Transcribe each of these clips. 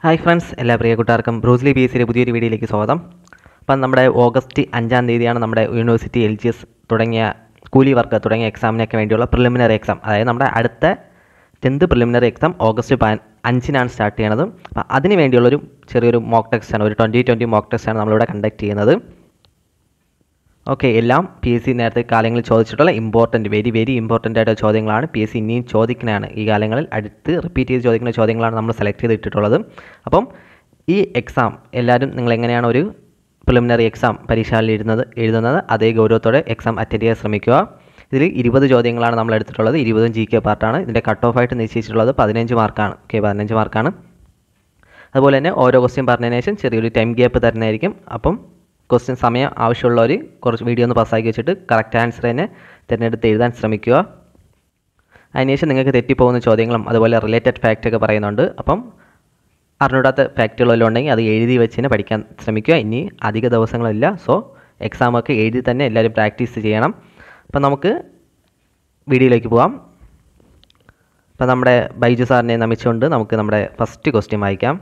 hi friends എല്ലാ പ്രിയ കൂട്ടുകാർക്കും Bruce Lee B എസിയുടെ പുതിയൊരു വീഡിയോയിലേക്ക് സ്വാഗതം അപ്പം നമ്മുടെ ഓഗസ്റ്റ് അഞ്ചാം തീയതിയാണ് നമ്മുടെ യൂണിവേഴ്സിറ്റി എൽ ജി എസ് തുടങ്ങിയ കൂലി വർക്ക് തുടങ്ങിയ എക്സാമിനൊക്കെ വേണ്ടിയുള്ള പ്രിലിമിനറി എക്സാം അതായത് നമ്മുടെ അടുത്ത ടെൻത്ത് പ്രിലിമിനറി എക്സാം ഓഗസ്റ്റ് പ അഞ്ചിനാണ് സ്റ്റാർട്ട് ചെയ്യണത് അപ്പം അതിന് വേണ്ടിയുള്ളൊരു ചെറിയൊരു മോക്ക് ടെസ്റ്റാണ് ഒരു ട്വൻറ്റി ട്വൻറ്റി മോക്ക് ടെസ്റ്റാണ് നമ്മളിവിടെ കണ്ടക്ട് ചെയ്യുന്നത് ഓക്കെ എല്ലാം പി എസ് സി നേരത്തെ കാലങ്ങളിൽ ചോദിച്ചിട്ടുള്ള ഇമ്പോർട്ടൻറ്റ് വെരി വെരി ഇമ്പോർട്ടൻ്റ് ആയിട്ടുള്ള ചോദ്യങ്ങളാണ് പി എസ് സി ഇനിയും ചോദിക്കുന്നതാണ് ഈ കാലങ്ങളിൽ അടുത്ത് റിപ്പീറ്റ് ചെയ്ത് ചോദിക്കുന്ന ചോദ്യങ്ങളാണ് നമ്മൾ സെലക്ട് ചെയ്തിട്ടുള്ളത് അപ്പം ഈ എക്സാം എല്ലാവരും നിങ്ങൾ എങ്ങനെയാണ് ഒരു പ്രിലിമിനറി എക്സാം പരീക്ഷയിൽ എഴുതുന്നത് എഴുതുന്നത് അതേ ഗൗരവത്തോടെ എക്സാം അറ്റൻഡ് ചെയ്യാൻ ശ്രമിക്കുക ഇതിൽ ഇരുപത് ചോദ്യങ്ങളാണ് നമ്മൾ എടുത്തിട്ടുള്ളത് ഇരുപതും ജി കെ പാർട്ടാണ് ഇതിൻ്റെ കട്ട് ഓഫ് ആയിട്ട് നിശ്ചയിച്ചിട്ടുള്ളത് പതിനഞ്ച് മാർക്കാണ് ഓക്കെ പതിനഞ്ച് മാർക്കാണ് അതുപോലെ തന്നെ ഓരോ ക്വസ്റ്റ്യൻ പറഞ്ഞതിന് ശേഷം ചെറിയൊരു ടൈം ഗ്യാപ്പ് തരുന്നതായിരിക്കും അപ്പം ക്വസ്റ്റ്യൻ സമയം ആവശ്യമുള്ളവർ കുറച്ച് വീഡിയോ ഒന്ന് പാസ്സാക്കി വെച്ചിട്ട് കറക്റ്റ് ആൻസർ തന്നെ തിരഞ്ഞെടുത്ത് എഴുതാൻ ശ്രമിക്കുക അതിനുശേഷം നിങ്ങൾക്ക് തെറ്റിപ്പോകുന്ന ചോദ്യങ്ങളും അതുപോലെ റിലേറ്റഡ് ഫാക്റ്റ് ഒക്കെ പറയുന്നുണ്ട് അപ്പം അറിഞ്ഞൂടാത്ത ഫാക്റ്റുകൾ വല്ലതും ഉണ്ടെങ്കിൽ അത് എഴുതി വെച്ച് തന്നെ പഠിക്കാൻ ശ്രമിക്കുക ഇനി അധിക ദിവസങ്ങളില്ല സോ എക്സാമൊക്കെ എഴുതി തന്നെ എല്ലാവരും പ്രാക്ടീസ് ചെയ്യണം അപ്പം നമുക്ക് വീഡിയോയിലേക്ക് പോകാം അപ്പം നമ്മുടെ ബൈജു സാറിനെ നമിച്ചുകൊണ്ട് നമുക്ക് നമ്മുടെ ഫസ്റ്റ് ക്വസ്റ്റ്യൻ വായിക്കാം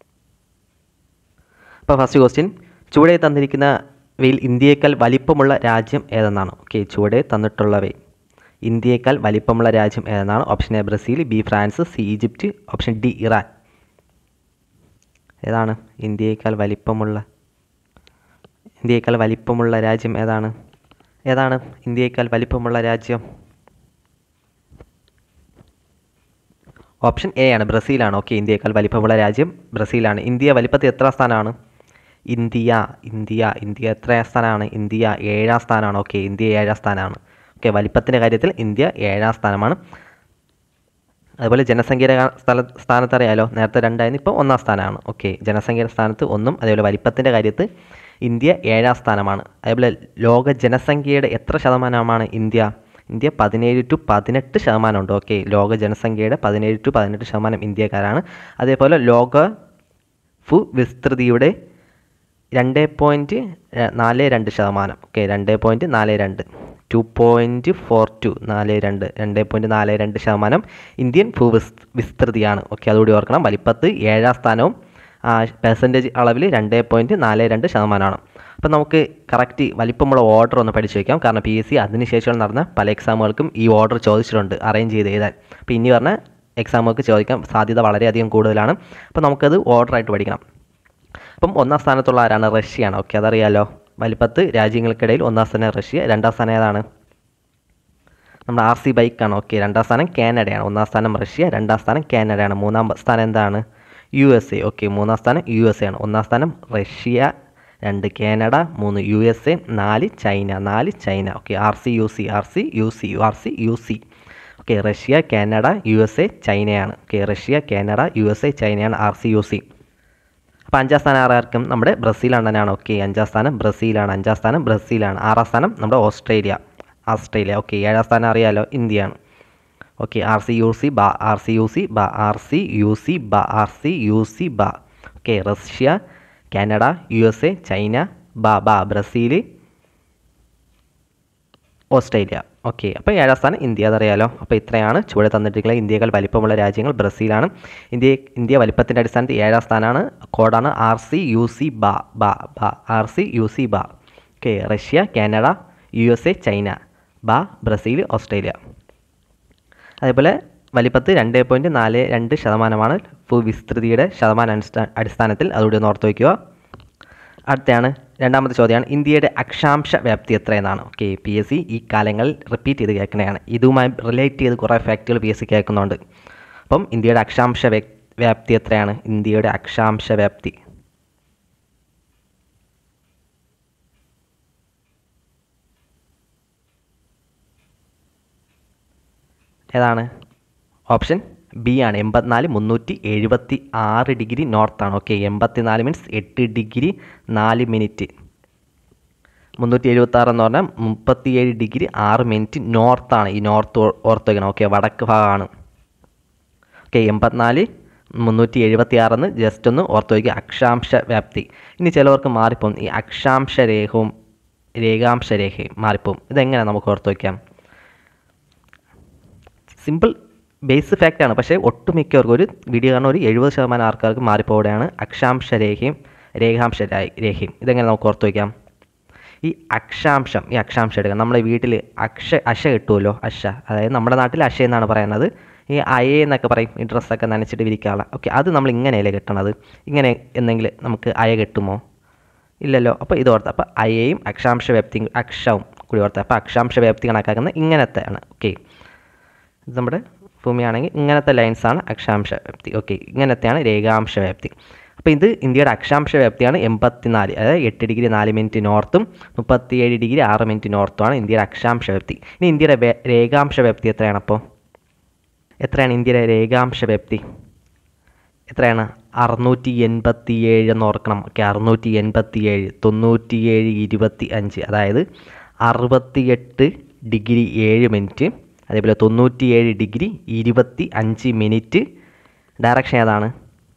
അപ്പോൾ ഫസ്റ്റ് ക്വസ്റ്റ്യൻ ചുവടെ തന്നിരിക്കുന്നവയിൽ ഇന്ത്യയേക്കാൾ വലിപ്പമുള്ള രാജ്യം ഏതെന്നാണ് ഓക്കെ ചുവടെ തന്നിട്ടുള്ളവയിൽ ഇന്ത്യയേക്കാൾ വലിപ്പമുള്ള രാജ്യം ഏതെന്നാണ് option A Brazil B France C Egypt option D Iran ഏതാണ് ഇന്ത്യയേക്കാൾ വലിപ്പമുള്ള ഇന്ത്യയേക്കാൾ വലിപ്പമുള്ള രാജ്യം ഏതാണ് ഏതാണ് ഇന്ത്യയേക്കാൾ വലിപ്പമുള്ള രാജ്യം ഓപ്ഷൻ എ ആണ് ബ്രസീലാണ് ഓക്കെ ഇന്ത്യയേക്കാൾ വലിപ്പമുള്ള രാജ്യം ബ്രസീലാണ് ഇന്ത്യ വലിപ്പത്തിൽ എത്ര സ്ഥാനമാണ് ഇന്ത്യ ഇന്ത്യ ഇന്ത്യ എത്ര സ്ഥാനമാണ് ഇന്ത്യ ഏഴാം സ്ഥാനമാണ് ഓക്കെ ഇന്ത്യ ഏഴാം സ്ഥാനമാണ് ഓക്കെ വലിപ്പത്തിൻ്റെ കാര്യത്തിൽ ഇന്ത്യ ഏഴാം സ്ഥാനമാണ് അതുപോലെ ജനസംഖ്യയുടെ സ്ഥല സ്ഥാനത്ത് അറിയാലോ നേരത്തെ രണ്ടായിരുന്നു ഇപ്പോൾ ഒന്നാം സ്ഥാനമാണ് ഓക്കെ ജനസംഖ്യയുടെ സ്ഥാനത്ത് ഒന്നും അതേപോലെ വലിപ്പത്തിൻ്റെ കാര്യത്തിൽ ഇന്ത്യ ഏഴാം സ്ഥാനമാണ് അതേപോലെ ലോക ജനസംഖ്യയുടെ എത്ര ശതമാനമാണ് ഇന്ത്യ ഇന്ത്യ പതിനേഴ് ടു പതിനെട്ട് ശതമാനമുണ്ട് ഓക്കെ ലോക ജനസംഖ്യയുടെ പതിനേഴ് ടു പതിനെട്ട് ശതമാനം ഇന്ത്യക്കാരാണ് അതേപോലെ ലോക ഭൂ വിസ്തൃതിയുടെ രണ്ട് പോയിൻറ്റ് നാല് രണ്ട് ശതമാനം ഓക്കെ രണ്ട് പോയിൻറ്റ് നാല് രണ്ട് ടു പോയിൻറ്റ് ഫോർ ടു നാല് രണ്ട് രണ്ട് പോയിൻറ്റ് നാല് രണ്ട് ശതമാനം ഇന്ത്യൻ ഭൂവിസ് വിസ്തൃതിയാണ് ഓക്കെ അതുകൂടി ഓർക്കണം വലിപ്പത്ത് ഏഴാം സ്ഥാനവും പെർസെൻറ്റേജ് അളവിൽ രണ്ട് പോയിൻറ്റ് നാല് രണ്ട് ശതമാനമാണ് അപ്പോൾ നമുക്ക് കറക്റ്റ് വലിപ്പമുള്ള ഓർഡർ ഒന്ന് പഠിച്ചു വയ്ക്കാം കാരണം പി എസ് സി അതിനുശേഷം നടന്ന പല എക്സാമുകൾക്കും ഈ ഓർഡർ ചോദിച്ചിട്ടുണ്ട് അറേഞ്ച് ചെയ്ത് എഴുതാൻ അപ്പോൾ ഇനി പറഞ്ഞ എക്സാമുകൾക്ക് ചോദിക്കാൻ സാധ്യത വളരെയധികം കൂടുതലാണ് അപ്പോൾ നമുക്കത് ഓർഡറായിട്ട് പഠിക്കണം അപ്പം ഒന്നാം സ്ഥാനത്തുള്ള ആരാണ് റഷ്യയാണ് ഓക്കെ അതറിയാലോ വലിപ്പത്ത് രാജ്യങ്ങൾക്കിടയിൽ ഒന്നാം സ്ഥാനം റഷ്യ രണ്ടാം സ്ഥാനം ഏതാണ് നമ്മുടെ ആർ സി ബൈക്കാണ് ഓക്കെ രണ്ടാം സ്ഥാനം കാനഡയാണ് ഒന്നാം സ്ഥാനം റഷ്യ രണ്ടാം സ്ഥാനം കാനഡയാണ് മൂന്നാം സ്ഥാനം എന്താണ് യു എസ് എ ഓക്കെ മൂന്നാം സ്ഥാനം യു എസ് എ ആണ് ഒന്നാം സ്ഥാനം റഷ്യ രണ്ട് കാനഡ മൂന്ന് യു എസ് എ നാല് ചൈന നാല് China okay R C U C R C U C R C U C okay Russia Canada U S A ചൈനയാണ് okay Russia Canada U S A ചൈനയാണ് R C U C അപ്പോൾ അഞ്ചാം സ്ഥാനം ആർക്കും നമ്മുടെ ബ്രസീലാണ് തന്നെയാണ് okay അഞ്ചാം സ്ഥാനം ബ്രസീലാണ് അഞ്ചാം സ്ഥാനം ബ്രസീലാണ് ആറാം സ്ഥാനം നമ്മുടെ ഓസ്ട്രേലിയ ഓസ്ട്രേലിയ ഓക്കെ ഏഴാം സ്ഥാനം അറിയാലോ ഇന്ത്യയാണ് okay R C U C ബ ആർ സി യു സി ബ ആർ സി യു സി ബ ആർ സി യു സി ബ okay Russia Canada U S A China ബ ബ ബ്രസീൽ ഓസ്ട്രേലിയ ഓക്കെ അപ്പോൾ ഏഴാം സ്ഥാനം ഇന്ത്യ അതറിയാലോ അപ്പോൾ ഇത്രയാണ് ചുവടെ തന്നിട്ടുള്ള ഇന്ത്യകൾ വലിപ്പമുള്ള രാജ്യങ്ങൾ ബ്രസീലാണ് ഇന്ത്യ ഇന്ത്യ വലിപ്പത്തിൻ്റെ അടിസ്ഥാനത്തിൽ ഏഴാം സ്ഥാനമാണ് കോഡാണ് ആർ സി യു സി ബ ബ ബ ആർ സി യു സി ബ okay Russia Canada U S A China ബ ബ്രസീൽ ഓസ്ട്രേലിയ അതേപോലെ വലിപ്പത്ത് രണ്ട് പോയിൻറ്റ് നാല് രണ്ട് ശതമാനമാണ് ഭൂവിസ്തൃതിയുടെ ശതമാന അടിസ്ഥാനത്തിൽ അതുകൂടി ഒന്ന് ഓർത്ത് വയ്ക്കുക അടുത്തയാണ് രണ്ടാമത്തെ ചോദ്യമാണ് ഇന്ത്യയുടെ അക്ഷാംശ വ്യാപ്തി എത്രയെന്നാണ് ഓക്കെ പി എസ് സി ഈ കാലങ്ങളിൽ റിപ്പീറ്റ് ചെയ്ത് കേൾക്കുന്നതാണ് ഇതുമായി റിലേറ്റ് ചെയ്ത് കുറേ ഫാക്റ്റുകൾ പി എസ് സി കേൾക്കുന്നുണ്ട് അപ്പം ഇന്ത്യയുടെ അക്ഷാംശ വ്യാപ്തി എത്രയാണ് ഇന്ത്യയുടെ അക്ഷാംശ വ്യാപ്തി ഏതാണ് ഓപ്ഷൻ ബി ആണ് എൺപത്തിനാല് മുന്നൂറ്റി എഴുപത്തി ആറ് ഡിഗ്രി നോർത്താണ് ഓക്കെ എൺപത്തിനാല് മീൻസ് എട്ട് ഡിഗ്രി നാല് മിനിറ്റ് മുന്നൂറ്റി എഴുപത്തി ആറ് എന്ന് പറഞ്ഞാൽ മുപ്പത്തിയേഴ് ഡിഗ്രി ആറ് മിനിറ്റ് നോർത്താണ് ഈ നോർത്ത് ഓർത്ത് വയ്ക്കണം ഓക്കെ വടക്ക് ഭാഗമാണ് ഓക്കെ എൺപത്തിനാല് മുന്നൂറ്റി എഴുപത്തി ആറെന്ന് ജസ്റ്റ് ഒന്ന് ഓർത്ത് വയ്ക്കുക അക്ഷാംശ വ്യാപ്തി ഇനി ചിലവർക്ക് മാറിപ്പോവും ഈ അക്ഷാംശ രേഖവും രേഖാംശ രേഖയും മാറിപ്പോവും ഇതെങ്ങനെ നമുക്ക് ഓർത്ത് വയ്ക്കാം സിമ്പിൾ ബേസ് ഫാക്റ്റാണ് പക്ഷേ ഒട്ടുമിക്കവർക്കും ഒരു വീഡിയോ കാണുന്ന ഒരു എഴുപത് ശതമാനം ആൾക്കാർക്ക് മാറിപ്പോവുകയാണ് അക്ഷാംശ രേഖയും രേഖാംശ രാ- രേഖയും ഇതെങ്ങനെ നമുക്ക് ഓർത്ത് വയ്ക്കാം ഈ അക്ഷാംശം ഈ അക്ഷാംശം എടുക്കാം നമ്മളെ വീട്ടിൽ അക്ഷ അശ കിട്ടുമല്ലോ അശ അതായത് നമ്മുടെ നാട്ടിൽ അശ എന്നാണ് പറയുന്നത് ഈ അയ എന്നൊക്കെ പറയും ഈ ഡ്രസ്സൊക്കെ നനച്ചിട്ട് വിരിക്കാനുള്ള ഓക്കെ അത് നമ്മൾ ഇങ്ങനെയല്ലേ കിട്ടണത് ഇങ്ങനെ എന്തെങ്കിലും നമുക്ക് അയ കിട്ടുമോ ഇല്ലല്ലോ അപ്പോൾ ഇത് ഓർത്ത് അപ്പോൾ അയയും അക്ഷാംശ വ്യാപ്തിയും അക്ഷവും കൂടി ഓർത്ത് അപ്പോൾ അക്ഷാംശ വ്യാപ്തി കണക്കാക്കുന്നത് ഇങ്ങനത്തെയാണ് ഓക്കെ ഇത് നമ്മുടെ ഭൂമിയാണെങ്കിൽ ഇങ്ങനത്തെ ലൈൻസാണ് അക്ഷാംശ വ്യാപ്തി ഓക്കെ ഇങ്ങനത്തെയാണ് രേഖാംശ വ്യാപ്തി അപ്പോൾ ഇത് ഇന്ത്യയുടെ അക്ഷാംശ വ്യാപ്തിയാണ് എൺപത്തിനാല് അതായത് എട്ട് ഡിഗ്രി നാല് മിനിറ്റ് നോർത്തും മുപ്പത്തിയേഴ് ഡിഗ്രി ആറ് മിനിറ്റ് നോർത്തുമാണ് ഇന്ത്യയുടെ അക്ഷാംശ വ്യാപ്തി ഇനി ഇന്ത്യയുടെ വേ- രേഖാംശ വ്യാപ്തി എത്രയാണ് അപ്പോൾ എത്രയാണ് ഇന്ത്യയുടെ രേഖാംശ വ്യാപ്തി എത്രയാണ് അറുന്നൂറ്റി എൺപത്തി ഏഴ് എന്ന് ഓർക്കണം ഓക്കെ അറുന്നൂറ്റി എൺപത്തി ഏഴ് തൊണ്ണൂറ്റിയേഴ് ഇരുപത്തി അഞ്ച് അതായത് അറുപത്തിയെട്ട് ഡിഗ്രി ഏഴ് മിനിറ്റ് അതേപോലെ തൊണ്ണൂറ്റിയേഴ് ഡിഗ്രി ഇരുപത്തി അഞ്ച് മിനിറ്റ് ഡയറക്ഷൻ ഏതാണ്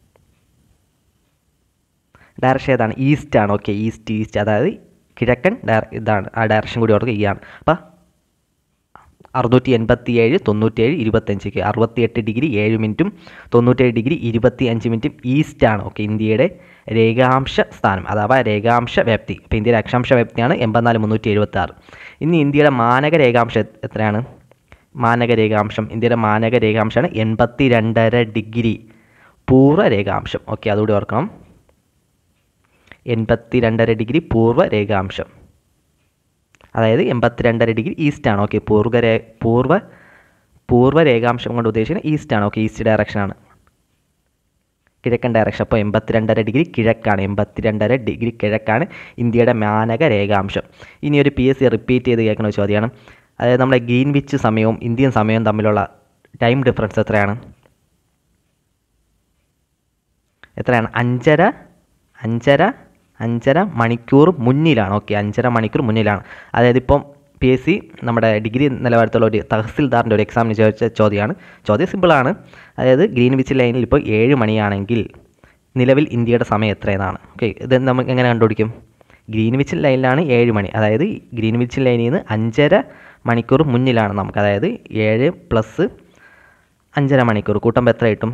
ഡയറക്ഷൻ ഏതാണ് ഈസ്റ്റ് ആണ് ഓക്കെ ഈസ്റ്റ് ഈസ്റ്റ് അതായത് കിഴക്കൻ ഡയറ ഇതാണ് ആ ഡയറക്ഷൻ കൂടി ഓർക്കുക ഈ ആണ് അപ്പം അറുന്നൂറ്റി എൺപത്തി ഏഴ് തൊണ്ണൂറ്റേഴ് ഇരുപത്തഞ്ചിക്ക് അറുപത്തിയെട്ട് ഡിഗ്രി ഏഴ് മിനിറ്റും തൊണ്ണൂറ്റേഴ് ഡിഗ്രി ഇരുപത്തി അഞ്ച് മിനിറ്റും ഈസ്റ്റാണ് ഓക്കെ ഇന്ത്യയുടെ രേഖാംശ സ്ഥാനം അഥവാ രേഖാംശ വ്യാപ്തി അപ്പോൾ ഇന്ത്യയുടെ അക്ഷാംശ വ്യാപ്തിയാണ് എൺപത്തിനാല് മുന്നൂറ്റി എഴുപത്തി ആറ് ഇനി ഇന്ത്യയുടെ മാനക രേഖാംശം എ- എത്രയാണ് മാനക രേഖാംശം ഇന്ത്യയുടെ മാനക രേഖാംശമാണ് എൺപത്തി രണ്ടര ഡിഗ്രി പൂർവ്വ രേഖാംശം ഓക്കെ അതുകൂടി ഓർക്കണം എൺപത്തി രണ്ടര ഡിഗ്രി പൂർവ്വ രേഖാംശം അതായത് എൺപത്തിരണ്ടര ഡിഗ്രി ഈസ്റ്റ് ആണ് ഓക്കെ പൂർവ്വ രേ പൂർവ്വ പൂർവ്വ രേഖാംശം കൊണ്ട് ഉദ്ദേശിക്കുന്നത് ഈസ്റ്റ് ആണ് ഓക്കെ ഈസ്റ്റ് ഡയറക്ഷനാണ് കിഴക്കൻ ഡയറക്ഷൻ അപ്പോൾ എൺപത്തിരണ്ടര ഡിഗ്രി കിഴക്കാണ് എൺപത്തിരണ്ടര ഡിഗ്രി കിഴക്കാണ് ഇന്ത്യയുടെ മാനക രേഖാംശം ഇനി ഒരു പി എസ് സി റിപ്പീറ്റ് ചെയ്ത് കേൾക്കുന്ന ഒരു ചോദ്യമാണ് അതായത് നമ്മുടെ ഗ്രീൻവിച്ച് സമയവും ഇന്ത്യൻ സമയവും തമ്മിലുള്ള ടൈം ഡിഫറൻസ് എത്രയാണ് എത്രയാണ് അഞ്ചര അഞ്ചര അഞ്ചര മണിക്കൂർ മുന്നിലാണ് ഓക്കെ അഞ്ചര മണിക്കൂർ മുന്നിലാണ് അതായത് ഇപ്പം പി എസ് സി നമ്മുടെ ഡിഗ്രി നിലവാരത്തുള്ള ഒരു തഹസിൽദാറിൻ്റെ ഒരു എക്സാമിന് ചോദിച്ച ചോദ്യമാണ് ചോദ്യം സിമ്പിളാണ് അതായത് ഗ്രീൻവിച്ച് ലൈനിൽ ഇപ്പോൾ ഏഴ് മണിയാണെങ്കിൽ നിലവിൽ ഇന്ത്യയുടെ സമയം എത്രയെന്നാണ് ഓക്കെ ഇത് നമുക്ക് എങ്ങനെ കണ്ടുപിടിക്കും ഗ്രീൻവിച്ച് ലൈനിലാണ് ഏഴ് മണി അതായത് ഗ്രീൻവിച്ച് ലൈനിൽ നിന്ന് അഞ്ചര മണിക്കൂർ മുന്നിലാണ് നമുക്ക് അതായത് ഏഴ് പ്ലസ് അഞ്ചര മണിക്കൂർ കൂട്ടുമ്പോൾ എത്ര കിട്ടും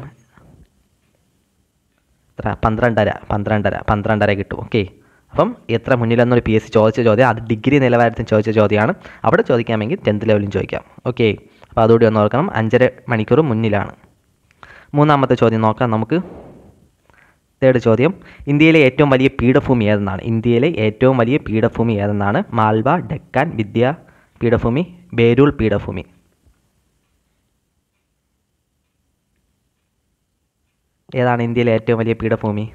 എത്ര പന്ത്രണ്ടര പന്ത്രണ്ടര പന്ത്രണ്ടര കിട്ടും ഓക്കെ അപ്പം എത്ര മുന്നിലെന്നൊരു പി എസ് സി ചോദിച്ച ചോദ്യം അത് ഡിഗ്രി നിലവാരത്തിൽ ചോദിച്ച ചോദ്യമാണ് അവിടെ ചോദിക്കാമെങ്കിൽ ടെൻത്ത് ലെവലിലും ചോദിക്കാം ഓക്കെ അപ്പോൾ അതുകൂടി ഒന്ന് ഓർക്കണം അഞ്ചര മണിക്കൂർ മുന്നിലാണ് മൂന്നാമത്തെ ചോദ്യം നോക്കാം നമുക്ക് തേർഡ് ചോദ്യം ഇന്ത്യയിലെ ഏറ്റവും വലിയ പീഠഭൂമി ഏതെന്നാണ് ഇന്ത്യയിലെ ഏറ്റവും വലിയ പീഠഭൂമി ഏതെന്നാണ് മാൽവ ഡെക്കാൻ വിദ്യ പീഠഭൂമി ബേരൂൾ പീഠഭൂമി ഏതാണ് ഇന്ത്യയിലെ ഏറ്റവും വലിയ പീഠഭൂമി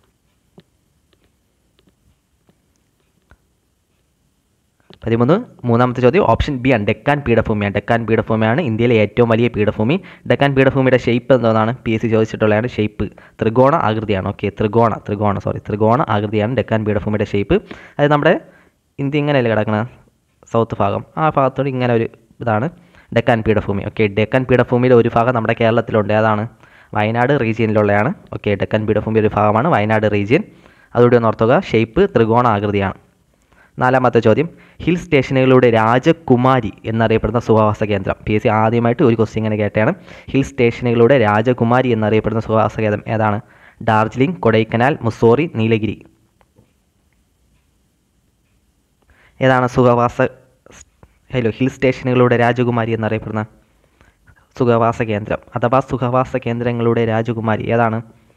പതിമൂന്ന് മൂന്നാമത്തെ ചോദ്യം ഓപ്ഷൻ ബി ആണ് ഡെക്കാൻ പീഠഭൂമിയാണ് ഡെക്കാൻ പീഠഭൂമിയാണ് ഇന്ത്യയിലെ ഏറ്റവും വലിയ പീഠഭൂമി ഡെക്കാൻ പീഠഭൂമിയുടെ ഷേപ്പ് എന്താണ് പി എസ് സി ചോദിച്ചിട്ടുള്ളതാണ് ഷേപ്പ് ത്രികോണ ആകൃതിയാണ് ഓക്കെ ത്രികോണ ത്രികോണ സോറി ത്രികോണ ആകൃതിയാണ് ഡെക്കാൻ പീഠഭൂമിയുടെ ഷേപ്പ് അത് നമ്മുടെ ഇന്ത്യ ഇങ്ങനെയല്ലേ കിടക്കുന്നത് സൗത്ത് ഭാഗം ആ ഭാഗത്തോട് ഇങ്ങനെ ഒരു ഇതാണ് ഡെക്കാൻ പീഠഭൂമി ഓക്കെ ഡെക്കാൻ പീഠഭൂമിയുടെ ഒരു ഭാഗം നമ്മുടെ കേരളത്തിലുണ്ട് അതാണ് വയനാട് റീജിയനിലുള്ളതാണ് ഓക്കെ ഡെക്കാൻ പീഠഭൂമി ഒരു ഭാഗമാണ് വയനാട് റീജിയൻ അതുകൂടി ഒന്ന് ഓർത്തുക ഷേപ്പ് ത്രികോണ ആകൃതിയാണ് നാലാമത്തെ ചോദ്യം ഹിൽ സ്റ്റേഷനുകളുടെ രാജകുമാരി എന്നറിയപ്പെടുന്ന സുഖവാസ കേന്ദ്രം പി എസ് സി ആദ്യമായിട്ട് ഒരു ക്വസ്റ്റ്യൻ ഇങ്ങനെ കേട്ടാണ് ഹിൽ സ്റ്റേഷനുകളുടെ രാജകുമാരി എന്നറിയപ്പെടുന്ന സുഖവാസ കേന്ദ്രം ഏതാണ് ഡാർജിലിംഗ് കൊടൈക്കനാൽ മുസോറി നീലഗിരി ഏതാണ് സുഖവാസ ഹലോ ഹിൽ സ്റ്റേഷനുകളുടെ രാജകുമാരി എന്നറിയപ്പെടുന്ന സുഖവാസ കേന്ദ്രം അഥവാ സുഖവാസ കേന്ദ്രങ്ങളുടെ രാജകുമാരി ഏതാണ്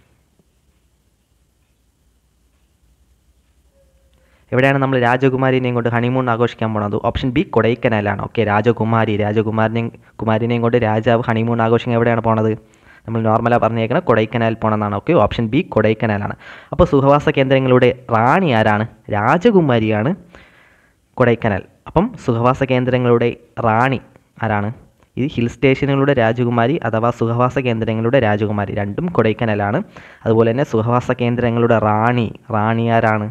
എവിടെയാണ് നമ്മൾ രാജകുമാരിനെയും കൊണ്ട് ഹണിമൂൺ ആഘോഷിക്കാൻ പോണത് ഓപ്ഷൻ ബി കൊടൈക്കനാലാണ് ഓക്കെ രാജകുമാരി രാജകുമാരനെയും കുമാരിനെയും കൊണ്ട് രാജാവ് ഹണിമൂൺ ആഘോഷിക്കാൻ എവിടെയാണ് പോണത് നമ്മൾ നോർമലായി പറഞ്ഞേക്കുന്നത് കൊടൈക്കനാൽ പോകണമെന്നാണ് ഓക്കെ ഓപ്ഷൻ ബി കൊടൈക്കനാലാണ് അപ്പോൾ സുഖവാസ കേന്ദ്രങ്ങളുടെ റാണി ആരാണ് രാജകുമാരിയാണ് കൊടൈക്കനാൽ അപ്പം സുഖവാസ കേന്ദ്രങ്ങളുടെ റാണി ആരാണ് ഇത് ഹിൽ സ്റ്റേഷനുകളുടെ രാജകുമാരി അഥവാ സുഖവാസ കേന്ദ്രങ്ങളുടെ രാജകുമാരി രണ്ടും കൊടൈക്കനാലാണ് അതുപോലെ തന്നെ സുഖവാസ കേന്ദ്രങ്ങളുടെ റാണി റാണി ആരാണ്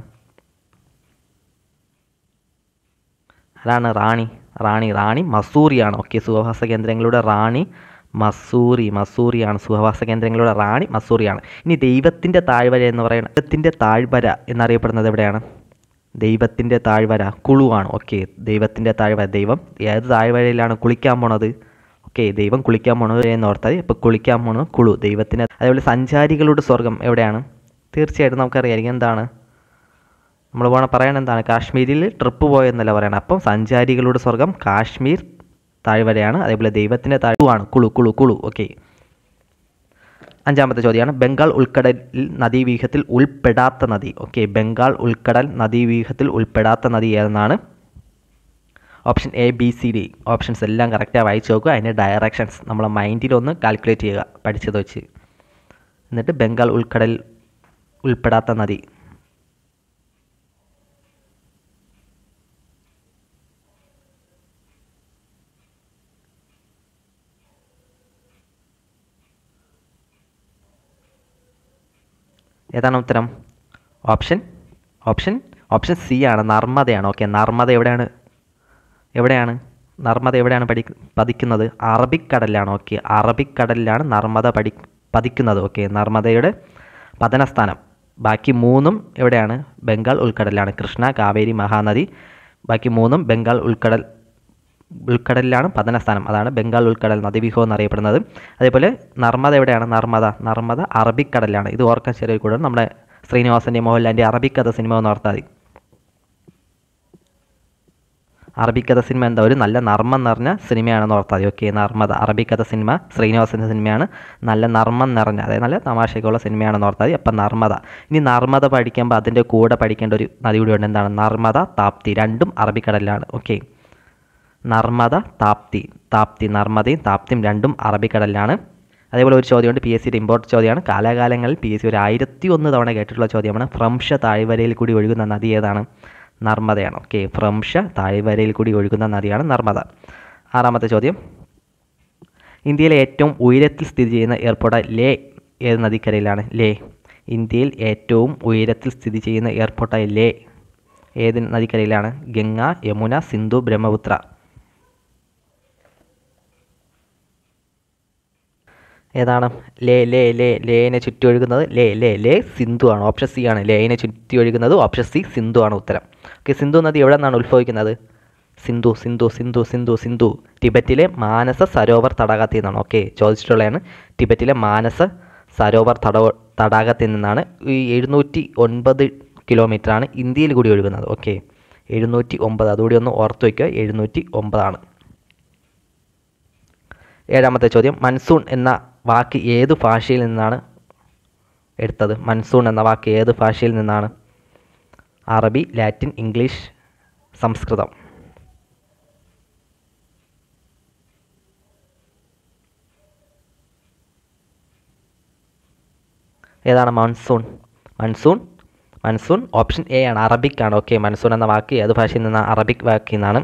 അതാണ് റാണി റാണി റാണി മസൂറിയാണ് ഓക്കെ സുഖവാസ കേന്ദ്രങ്ങളുടെ റാണി മസൂറി മസൂറിയാണ് സുഖവാസ കേന്ദ്രങ്ങളുടെ റാണി മസൂറിയാണ് ഇനി ദൈവത്തിൻ്റെ താഴ്വര എന്ന് പറയുന്നത് ദൈവത്തിൻ്റെ താഴ്വര എന്നറിയപ്പെടുന്നത് എവിടെയാണ് ദൈവത്തിൻ്റെ താഴ്വര കുളുവാണ് ഓക്കെ ദൈവത്തിൻ്റെ താഴ്വര ദൈവം ഏത് താഴ്വരയിലാണ് കുളിക്കാൻ പോണത് ഓക്കെ ദൈവം കുളിക്കാൻ പോണത് എന്ന് ഓർത്താൽ ഇപ്പോൾ കുളിക്കാൻ പോണത് കുളു ദൈവത്തിന് അതേപോലെ സഞ്ചാരികളുടെ സ്വർഗം എവിടെയാണ് തീർച്ചയായിട്ടും നമുക്കറിയാം എന്താണ് നമ്മൾ പോണ പറയണത് എന്താണ് കാശ്മീരിൽ ട്രിപ്പ് പോയെന്നല്ല പറയണം അപ്പം സഞ്ചാരികളുടെ സ്വർഗം കാശ്മീർ താഴ്വരയാണ് അതേപോലെ ദൈവത്തിൻ്റെ താഴ്വാണ് കുളു കുളു കുളു ഓക്കെ അഞ്ചാമത്തെ ചോദ്യമാണ് ബംഗാൾ ഉൾക്കടലിൽ നദീവ്യൂഹത്തിൽ ഉൾപ്പെടാത്ത നദി ഓക്കെ ബംഗാൾ ഉൾക്കടൽ നദീവ്യൂഹത്തിൽ ഉൾപ്പെടാത്ത നദി ഏതെന്നാണ് option A B C D options എല്ലാം കറക്റ്റായി വായിച്ച് നോക്കുക അതിൻ്റെ ഡയറക്ഷൻസ് നമ്മളെ മൈൻഡിലൊന്ന് കാൽക്കുലേറ്റ് ചെയ്യുക പഠിച്ചത് വെച്ച് എന്നിട്ട് ബംഗാൾ ഉൾക്കടൽ ഉൾപ്പെടാത്ത നദി ഏതാണ് ഉത്തരം ഓപ്ഷൻ ഓപ്ഷൻ ഓപ്ഷൻ സി ആണ് നർമ്മദയാണ് ഓക്കെ നർമ്മദ എവിടെയാണ് എവിടെയാണ് നർമ്മദ എവിടെയാണ് പഠി പതിക്കുന്നത് അറബിക്കടലിലാണ് ഓക്കെ അറബിക്കടലിലാണ് നർമ്മദ പഠി പതിക്കുന്നത് ഓക്കെ നർമ്മദയുടെ പതനസ്ഥാനം ബാക്കി മൂന്നും എവിടെയാണ് ബംഗാൾ ഉൾക്കടലിലാണ് കൃഷ്ണ കാവേരി മഹാനദി ബാക്കി മൂന്നും ബംഗാൾ ഉൾക്കടൽ ഉൾക്കടലിലാണ് പതനസ്ഥാനം അതാണ് ബംഗാൾ ഉൾക്കടൽ നദീവ്യൂഹം എന്നറിയപ്പെടുന്നത് അതേപോലെ നർമ്മദ എവിടെയാണ് നർമ്മദ നർമ്മദ അറബിക്കടലിലാണ് ഇത് ഓർക്കാൻ ചെറിയ കൂടെ നമ്മുടെ ശ്രീനിവാസൻ്റെ മോഹൻലാലിൻ്റെ അറബിക്കഥ സിനിമ എന്ന് ഓർത്താൽ മതി അറബിക്കഥ സിനിമ എന്താ ഒരു നല്ല നർമ്മം നിറഞ്ഞ സിനിമയാണെന്ന് ഓർത്താൽ മതി ഓക്കെ നർമ്മദ അറബിക്കഥ സിനിമ ശ്രീനിവാസൻ്റെ സിനിമയാണ് നല്ല നർമ്മം നിറഞ്ഞ അതായത് നല്ല തമാശയൊക്കെയുള്ള സിനിമയാണെന്ന് ഓർത്താൽ മതി അപ്പം നർമ്മദ ഇനി നർമ്മദ പഠിക്കുമ്പോൾ അതിൻ്റെ കൂടെ പഠിക്കേണ്ട ഒരു നദി കൂടി ഉണ്ട് എന്താണ് നർമ്മദ താപ്തി രണ്ടും അറബിക്കടലിലാണ് ഓക്കെ നർമ്മദ താപ്തി താപ്തി നർമ്മദയും താപ്തിയും രണ്ടും അറബിക്കടലിലാണ് അതേപോലെ ഒരു ചോദ്യമുണ്ട് പി എസ് സിയുടെ ഇമ്പോർട്ടൻ്റ് ചോദ്യമാണ് കാലാകാലങ്ങളിൽ പി എസ് സി ഒരു ആയിരത്തി ഒന്ന് തവണ കേട്ടിട്ടുള്ള ചോദ്യമാണ് ഫ്രംഷ താഴ്വരയിൽ കൂടി ഒഴുകുന്ന നദി ഏതാണ് നർമ്മദയാണ് ഓക്കെ ഫ്രംഷ താഴ്വരയിൽ കൂടി ഒഴുകുന്ന നദിയാണ് നർമ്മദ ആറാമത്തെ ചോദ്യം ഇന്ത്യയിലെ ഏറ്റവും ഉയരത്തിൽ സ്ഥിതി ചെയ്യുന്ന എയർപോർട്ട് ലേ ഏത് നദിക്കരയിലാണ് ലേ ഇന്ത്യയിൽ ഏറ്റവും ഉയരത്തിൽ സ്ഥിതി ചെയ്യുന്ന എയർപോർട്ടായ ലേ ഏത് നദിക്കരയിലാണ് ഗംഗ യമുന സിന്ധു ബ്രഹ്മപുത്ര ഏതാണ് ലേ ലേ ലേ ലേനെ ചുറ്റി ഒഴുകുന്നത് ലേ ലേ ലേ സിന്ധു ആണ് ഓപ്ഷൻ സി ആണ് ലേനെ ചുറ്റി ഒഴുകുന്നത് ഓപ്ഷൻ സി സിന്ധു ആണ് ഉത്തരം ഓക്കെ സിന്ധു നദി എവിടെ നിന്നാണ് ഉത്ഭവിക്കുന്നത് സിന്ധു സിന്ധു സിന്ധു സിന്ധു സിന്ധു ടിബറ്റിലെ മാനസ സരോവർ തടാകത്തിൽ നിന്നാണ് ഓക്കെ ചോദിച്ചിട്ടുള്ളതാണ് ടിബറ്റിലെ മാനസ സരോവർ തട തടാകത്തിൽ നിന്നാണ് ഈ എഴുന്നൂറ്റി ഒൻപത് കിലോമീറ്ററാണ് ഇന്ത്യയിൽ കൂടി ഒഴുകുന്നത് ഓക്കെ എഴുന്നൂറ്റി ഒമ്പത് അതുകൂടി ഒന്ന് ഓർത്ത് വയ്ക്കുക എഴുന്നൂറ്റി ഒമ്പതാണ് ഏഴാമത്തെ ചോദ്യം മൺസൂൺ എന്ന വാക്ക് ഏത് ഭാഷയിൽ നിന്നാണ് എടുത്തത് മൺസൂൺ എന്ന വാക്ക് ഏത് ഭാഷയിൽ നിന്നാണ് അറബി ലാറ്റിൻ ഇംഗ്ലീഷ് സംസ്കൃതം ഏതാണ് monsoon monsoon monsoon option A ആണ് അറബിക് ആണ് ഓക്കെ മൺസൂൺ എന്ന വാക്ക് ഏത് ഭാഷയിൽ നിന്നാണ് അറബിക് വാക്കിൽ നിന്നാണ്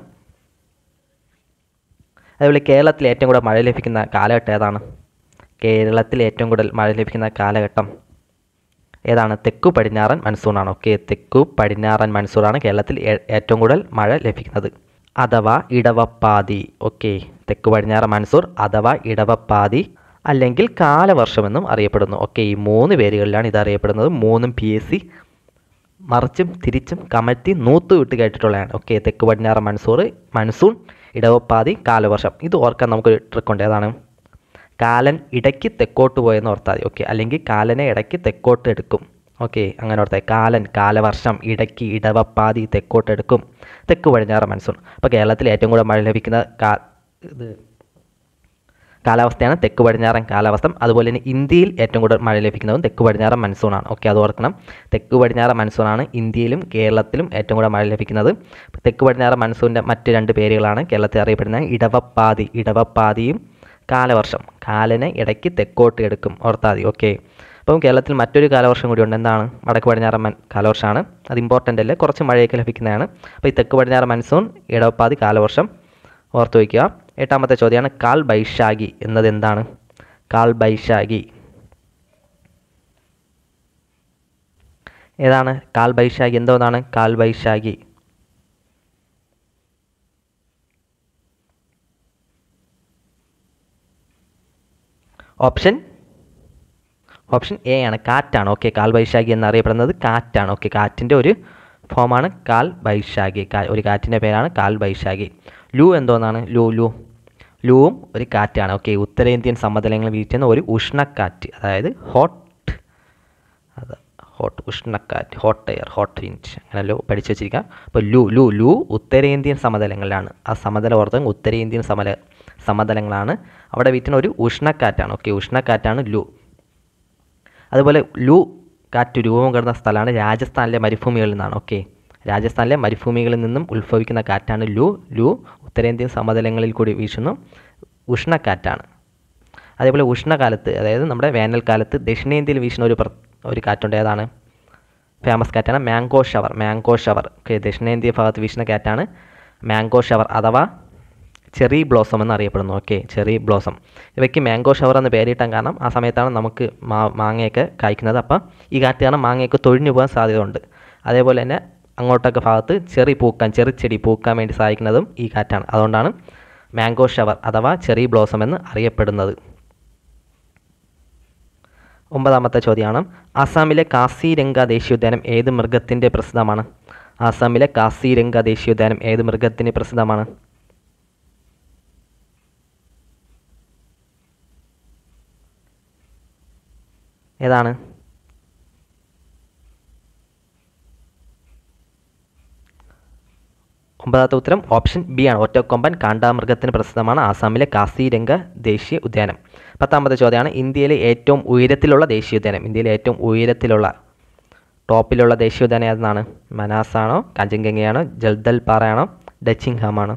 അതുപോലെ കേരളത്തിൽ ഏറ്റവും കൂടുതൽ മഴ ലഭിക്കുന്ന കാലഘട്ടം ഏതാണ് കേരളത്തിൽ ഏറ്റവും കൂടുതൽ മഴ ലഭിക്കുന്ന കാലഘട്ടം ഏതാണ് തെക്കു പടിഞ്ഞാറൻ മൺസൂണാണ് ഓക്കെ തെക്കു പടിഞ്ഞാറൻ മൺസൂണാണ് കേരളത്തിൽ ഏ- ഏറ്റവും കൂടുതൽ മഴ ലഭിക്കുന്നത് അഥവാ ഇടവപ്പാതി ഓക്കെ തെക്കു പടിഞ്ഞാറൻ മൺസൂർ അഥവാ ഇടവപ്പാതി അല്ലെങ്കിൽ കാലവർഷമെന്നും അറിയപ്പെടുന്നു ഓക്കെ ഈ മൂന്ന് പേരുകളിലാണ് ഇത് അറിയപ്പെടുന്നത് മൂന്നും പി എസ് സി മറിച്ചും തിരിച്ചും കമഴ്ത്തി നൂത്ത് വിട്ട് കേട്ടിട്ടുള്ളതാണ് ഓക്കെ തെക്ക് പടിഞ്ഞാറ് മൺസൂർ മൺസൂൺ ഇടവപ്പാതി കാലവർഷം ഇത് ഓർക്കാൻ നമുക്കൊരു ട്രിക്കുണ്ട് ഏതാണ് കാലൻ ഇടയ്ക്ക് തെക്കോട്ട് പോയെന്ന് ഓർത്താൽ മതി ഓക്കെ അല്ലെങ്കിൽ കാലനെ ഇടയ്ക്ക് തെക്കോട്ട് എടുക്കും ഓക്കെ അങ്ങനെ ഓർത്താൽ കാലൻ കാലവർഷം ഇടയ്ക്ക് ഇടവപ്പാതി തെക്കോട്ട് എടുക്കും തെക്ക് പടിഞ്ഞാറ് മൺസൂൺ അപ്പോൾ കേരളത്തിൽ ഏറ്റവും കൂടുതൽ മഴ ലഭിക്കുന്ന കാ ഇത് കാലാവസ്ഥയാണ് തെക്ക് പടിഞ്ഞാറൻ കാലാവസ്ഥ അതുപോലെ തന്നെ ഇന്ത്യയിൽ ഏറ്റവും കൂടുതൽ മഴ ലഭിക്കുന്നതും തെക്ക് പടിഞ്ഞാറൻ മൺസൂണാണ് ഓക്കെ അത് ഓർക്കണം തെക്ക് പടിഞ്ഞാറൻ മൺസൂണാണ് ഇന്ത്യയിലും കേരളത്തിലും ഏറ്റവും കൂടുതൽ മഴ ലഭിക്കുന്നത് തെക്ക് പടിഞ്ഞാറൻ മൺസൂണിൻ്റെ മറ്റ് രണ്ട് പേരുകളാണ് കേരളത്തിൽ അറിയപ്പെടുന്ന ഇടവപ്പാതി ഇടവപ്പാതിയും കാലവർഷം കാലനെ ഇടയ്ക്ക് തെക്കോട്ട് എടുക്കും ഓർത്താൽ മതി ഓക്കെ അപ്പം കേരളത്തിൽ മറ്റൊരു കാലവർഷം കൂടിയുണ്ട് എന്താണ് വടക്ക് പടിഞ്ഞാറൻ മൺ കാലവർഷമാണ് അത് ഇമ്പോർട്ടൻ്റ് അല്ലേ കുറച്ച് മഴയൊക്കെ ലഭിക്കുന്നതാണ് അപ്പോൾ ഈ തെക്ക് പടിഞ്ഞാറൻ മൺസൂൺ ഇടവപ്പാതി കാലവർഷം ഓർത്ത് വയ്ക്കുക എട്ടാമത്തെ ചോദ്യമാണ് കാൽ ബൈശാഖി എന്നത് എന്താണ് കാൽ ബൈശാഖി ഏതാണ് കാൽ ബൈശാഖി എന്തോന്നാണ് കാൽ ബൈശാഖി ഓപ്ഷൻ ഓപ്ഷൻ എ ആണ് കാറ്റാണ് ഓക്കെ കാൽ ബൈശാഖി എന്നറിയപ്പെടുന്നത് കാറ്റാണ് ഓക്കെ കാറ്റിൻ്റെ ഒരു ഫോമാണ് കാൽ ബൈശാഖി കാ ഒരു കാറ്റിൻ്റെ പേരാണ് കാൽ ബൈശാഖി ലു എന്തോന്നാണ് ലു ലു ലൂവും ഒരു കാറ്റാണ് ഓക്കെ ഉത്തരേന്ത്യൻ സമതലങ്ങളിൽ വീശുന്ന ഒരു ഉഷ്ണക്കാറ്റ് അതായത് ഹോട്ട് അത് ഹോട്ട് ഉഷ്ണക്കാറ്റ് ഹോട്ട് എയർ ഹോട്ട് വിൻഡ് അങ്ങനെയല്ലോ പഠിച്ചു വെച്ചിരിക്കുക അപ്പോൾ ലു ലു ലു ഉത്തരേന്ത്യൻ സമതലങ്ങളിലാണ് ആ സമതല ഓർത്ത് ഉത്തരേന്ത്യൻ സമല സമതലങ്ങളാണ് അവിടെ വീറ്റുന്ന ഒരു ഉഷ്ണക്കാറ്റാണ് ഓക്കെ ഉഷ്ണക്കാറ്റാണ് ലു അതുപോലെ ലു കാറ്റ് രൂപം കിടന്ന സ്ഥലമാണ് രാജസ്ഥാനിലെ മരുഭൂമികളിൽ നിന്നാണ് ഓക്കെ രാജസ്ഥാനിലെ മരുഭൂമികളിൽ നിന്നും ഉത്ഭവിക്കുന്ന കാറ്റാണ് ലു ലു ഉത്തരേന്ത്യൻ സമതലങ്ങളിൽ കൂടി വീശുന്ന ഉഷ്ണക്കാറ്റാണ് അതേപോലെ ഉഷ്ണകാലത്ത് അതായത് നമ്മുടെ വേനൽക്കാലത്ത് ദക്ഷിണേന്ത്യയിൽ വീശുന്ന ഒരു പ്ര- ഒരു കാറ്റുണ്ട് ഏതാണ് ഫേമസ് കാറ്റാണ് mango shower mango shower okay ദക്ഷിണേന്ത്യ ഭാഗത്ത് വീശുന്ന കാറ്റാണ് മാംഗോ ഷവർ അഥവാ ചെറി ബ്ലോസം എന്നറിയപ്പെടുന്നു ഓക്കെ ചെറി ബ്ലോസം ഇവയ്ക്ക് മാംഗോ ഷവർ എന്ന് പേരിട്ടാൻ കാരണം ആ സമയത്താണ് നമുക്ക് മാ മാങ്ങയൊക്കെ കായ്ക്കുന്നത് അപ്പം ഈ കാറ്റ് കാരണം മാങ്ങയൊക്കെ തൊഴിഞ്ഞു പോകാൻ സാധ്യതയുണ്ട് അതേപോലെ തന്നെ അങ്ങോട്ടൊക്കെ ഭാഗത്ത് ചെറി പൂക്കാൻ ചെറിച്ചെടി പൂക്കാൻ വേണ്ടി സഹായിക്കുന്നതും ഈ കാറ്റാണ് അതുകൊണ്ടാണ് മാംഗോ ഷവർ അഥവാ ചെറി ബ്ലോസം എന്ന് അറിയപ്പെടുന്നത് ഒമ്പതാമത്തെ ചോദ്യമാണ് ആസാമിലെ കാസിരംഗ ദേശീയോദ്യാനം ഏത് മൃഗത്തിൻ്റെ പ്രസിദ്ധമാണ് ആസാമിലെ കാസിരംഗ ദേശീയോദ്യാനം ഏത് മൃഗത്തിന് പ്രസിദ്ധമാണ് ഏതാണ് ഒമ്പതാമത്തെ ഉത്തരം ഓപ്ഷൻ ബി ആണ് ഒറ്റക്കൊമ്പൻ കാണ്ടാമൃഗത്തിന് പ്രസിദ്ധമാണ് ആസാമിലെ കാസിരംഗ ദേശീയ ഉദ്യാനം പത്താമത്തെ ചോദ്യമാണ് ഇന്ത്യയിലെ ഏറ്റവും ഉയരത്തിലുള്ള ദേശീയോദ്യാനം ഇന്ത്യയിലെ ഏറ്റവും ഉയരത്തിലുള്ള ടോപ്പിലുള്ള ദേശീയോദ്യാനം ഏതെന്നാണ് മനാസാണോ കഞ്ചൻഗംഗയാണോ ജൽദൽ പാറയാണോ ഡച്ചിങ്ഹാമാണോ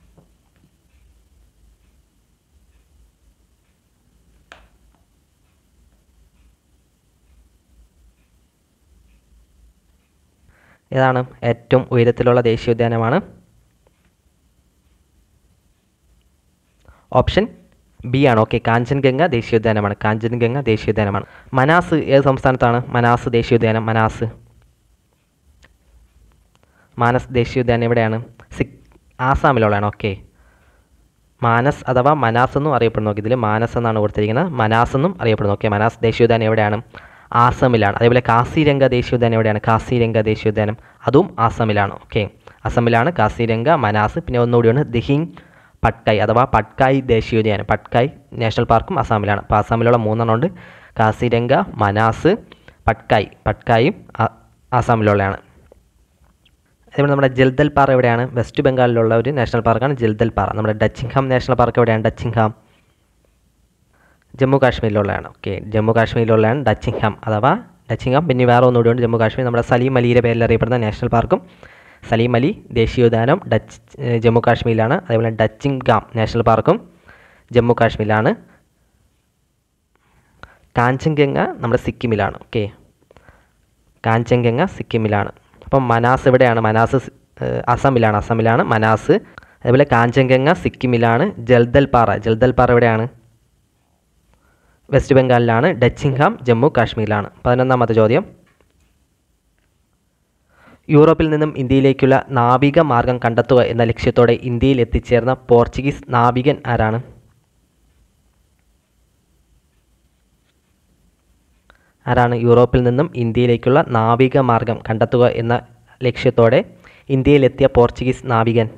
ഏതാണ് ഏറ്റവും ഉയരത്തിലുള്ള ദേശീയോദ്യാനമാണ് ഓപ്ഷൻ ബി ആണ് ഓക്കെ കാഞ്ചൻഗംഗ ദേശീയോദ്യാനമാണ് കാഞ്ചൻഗംഗ ദേശീയോദ്യാനമാണ് മനാസ് ഏത് സംസ്ഥാനത്താണ് മനാസ് ദേശീയോദ്യാനം മനാസ് മാനസ് ദേശീയോദ്യാനം എവിടെയാണ് സിക് ആസാമിലുള്ളതാണ് ഓക്കെ മാനസ് അഥവാ മനാസ് എന്നും അറിയപ്പെടുന്നു ഇതിൽ മാനസ് എന്നാണ് കൊടുത്തിരിക്കുന്നത് മനാസ് എന്നും അറിയപ്പെടുന്നു ഓക്കെ മനാസ് ദേശീയോദ്യാനം എവിടെയാണ് ആസാമിലാണ് അതേപോലെ കാസിരംഗ ദേശീയോദ്യാനം എവിടെയാണ് കാസിരംഗ ദേശീയോദ്യാനം അതും ആസാമിലാണ് ഓക്കെ അസമിലാണ് കാസിരംഗ മനാസ് പിന്നെ ഒന്നുകൂടിയാണ് ദിഹിങ് പട്കായ് അഥവാ പട്കായ് ദേശീയോദ്യാനം പട്കായ് നാഷണൽ പാർക്കും ആസാമിലാണ് അപ്പോൾ ആസാമിലുള്ള മൂന്നെണ്ണം ഉണ്ട് കാസിരംഗ മനാസ് പട്കായ് പട്കായും ആ- ആസാമിലുള്ളതാണ് അതേപോലെ നമ്മുടെ ജൽദൽ പാറ എവിടെയാണ് വെസ്റ്റ് ബംഗാളിലുള്ള ഒരു നാഷണൽ പാർക്കാണ് ജൽദൽ പാറ നമ്മുടെ ഡച്ചിങ്ഹാം നാഷണൽ പാർക്ക് എവിടെയാണ് ഡച്ചിങ്ഹാം ജമ്മു കാശ്മീരിലുള്ളതാണ് ഓക്കെ ജമ്മു കാശ്മീരിലുള്ളതാണ് ഡച്ചിങ്ഹാം അഥവാ ഡച്ചിങ്ഹാം പിന്നെ വേറെ ഒന്നുകൂടി ഉണ്ട് ജമ്മു കാശ്മീർ നമ്മുടെ സലീം അലിയുടെ പേരിൽ അറിയപ്പെടുന്ന നാഷണൽ പാർക്കും സലീം അലി ദേശീയോദ്യാനം ഡച്ച് ഏഹ് ജമ്മു കാശ്മീരിലാണ് അതേപോലെ ഡച്ചിങ്ഹാം നാഷണൽ പാർക്കും ജമ്മു കാശ്മീരിലാണ് കാഞ്ചൻഗംഗ നമ്മുടെ സിക്കിമിലാണ് ഓക്കെ കാഞ്ചൻഗംഗ സിക്കിമിലാണ് അപ്പം മനാസ് എവിടെയാണ് മനാസ് സ്- ഏഹ് അസമിലാണ് അസമിലാണ് മനാസ് അതേപോലെ കാഞ്ചൻഗംഗ സിക്കിമിലാണ് ജൽദൽ പാറ ജൽദൽ പാറ എവിടെയാണ് വെസ്റ്റ് ബംഗാളിലാണ് ഡച്ചിങ്ഹാം ജമ്മു കാശ്മീരിലാണ് പതിനൊന്നാമത്തെ ചോദ്യം യൂറോപ്പിൽ നിന്നും ഇന്ത്യയിലേക്കുള്ള നാവിക മാർഗം കണ്ടെത്തുക എന്ന ലക്ഷ്യത്തോടെ ഇന്ത്യയിൽ എത്തിച്ചേർന്ന പോർച്ചുഗീസ് നാവികൻ ആരാണ് ആരാണ് യൂറോപ്പിൽ നിന്നും ഇന്ത്യയിലേക്കുള്ള നാവിക മാർഗം കണ്ടെത്തുക എന്ന ലക്ഷ്യത്തോടെ ഇന്ത്യയിലെത്തിയ പോർച്ചുഗീസ് നാവികൻ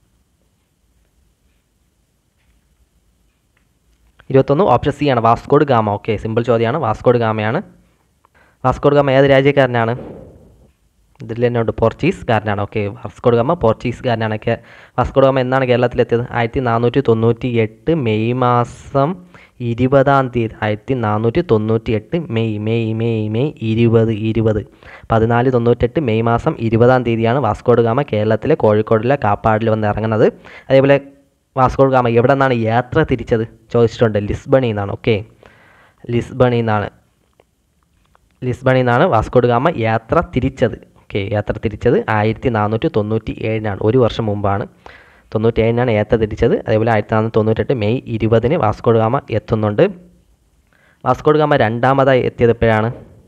ഇരുപത്തൊന്ന് ഓപ്ഷൻ സി ആണ് വാസ്കോഡ് ഗാമ ഓക്കെ സിമ്പിൾ ചോദ്യമാണ് വാസ്കോഡ് ഗാമയാണ് വാസ്കോഡ് ഗാമ ഏത് രാജ്യക്കാരനാണ് ഇതിൽ തന്നെ ഉണ്ട് പോർച്ചുഗീസുകാരനാണ് ഓക്കെ വാസ്കോഡ് ഗാമ പോർച്ചുഗീസുകാരനാണ് കേ വാസ്കോഡ് ഗാമ എന്നാണ് കേരളത്തിലെത്തിയത് ആയിരത്തി നാനൂറ്റി തൊണ്ണൂറ്റി എട്ട് മെയ് മാസം ഇരുപതാം തീയതി ആയിരത്തി നാനൂറ്റി തൊണ്ണൂറ്റി എട്ട് മെയ് മെയ് മെയ് മെയ് ഇരുപത് ഇരുപത് പതിനാല് തൊണ്ണൂറ്റെട്ട് മെയ് മാസം ഇരുപതാം തീയതിയാണ് വാസ്കോഡ് ഗാമ കേരളത്തിലെ കോഴിക്കോടിലെ കാപ്പാടിൽ വന്ന് ഇറങ്ങുന്നത് അതേപോലെ വാസ്കോഡ് ഗാമ എവിടെ നിന്നാണ് യാത്ര തിരിച്ചത് ചോദിച്ചിട്ടുണ്ട് ലിസ്ബണിൽ നിന്നാണ് ഓക്കെ ലിസ്ബണിൽ നിന്നാണ് ലിസ്ബണിൽ നിന്നാണ് വാസ്കോഡ് ഗാമ യാത്ര തിരിച്ചത് ഓക്കെ യാത്ര തിരിച്ചത് ആയിരത്തി നാനൂറ്റി തൊണ്ണൂറ്റി ഏഴിനാണ് ഒരു വർഷം മുമ്പാണ് തൊണ്ണൂറ്റി ഏഴിനാണ് യാത്ര തിരിച്ചത് അതേപോലെ ആയിരത്തി നാനൂറ്റി തൊണ്ണൂറ്റെട്ട് മെയ് ഇരുപതിന് വാസ്കോഡ് ഗാമ എത്തുന്നുണ്ട് വാസ്കോഡ് ഗാമ രണ്ടാമതായി എത്തിയത് എപ്പോഴാണ്